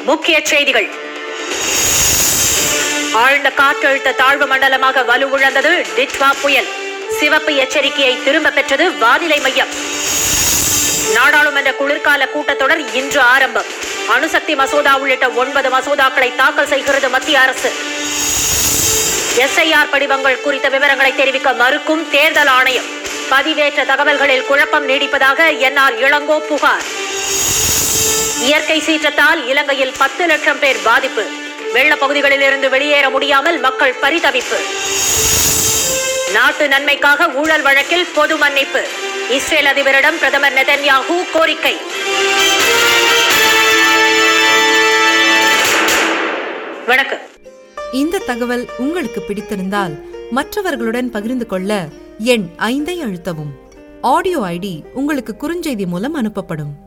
முக்கிய செய்திகள் ஆழ்ந்த காற்றழுத்த தாழ்வு மண்டலமாக வலுவிழந்தது டிட்வா புயல் சிவப்பு எச்சரிக்கையை திரும்ப பெற்றது வானிலை மையம் நாடாளுமன்ற குளிர்கால கூட்டத்தொடர் இன்று ஆரம்பம் அணுசக்தி மசோதா உள்ளிட்ட ஒன்பது மசோதாக்களை தாக்கல் செய்கிறது மத்திய அரசு எஸ்ஐஆர் படிவங்கள் குறித்த விவரங்களை தெரிவிக்க மறுக்கும் தேர்தல் ஆணையம் பதிவேற்ற தகவல்களில் குழப்பம் நீடிப்பதாக என்ஆர் இளங்கோ புகார் இயற்கை சீற்றத்தால் இலங்கையில் பத்து லட்சம் பேர் பாதிப்பு வெள்ள பகுதிகளில் இருந்து வெளியேற முடியாமல் மக்கள் பரிதவிப்பு நாட்டு நன்மைக்காக ஊழல் வழக்கில் பொது மன்னிப்பு இஸ்ரேல் அதிபரிடம் பிரதமர் நெதன்யாஹூ கோரிக்கை வணக்கம் இந்த தகவல் உங்களுக்கு பிடித்திருந்தால் மற்றவர்களுடன் பகிர்ந்து கொள்ள எண் ஐந்தை அழுத்தவும் ஆடியோ ஐடி உங்களுக்கு குறுஞ்செய்தி மூலம் அனுப்பப்படும்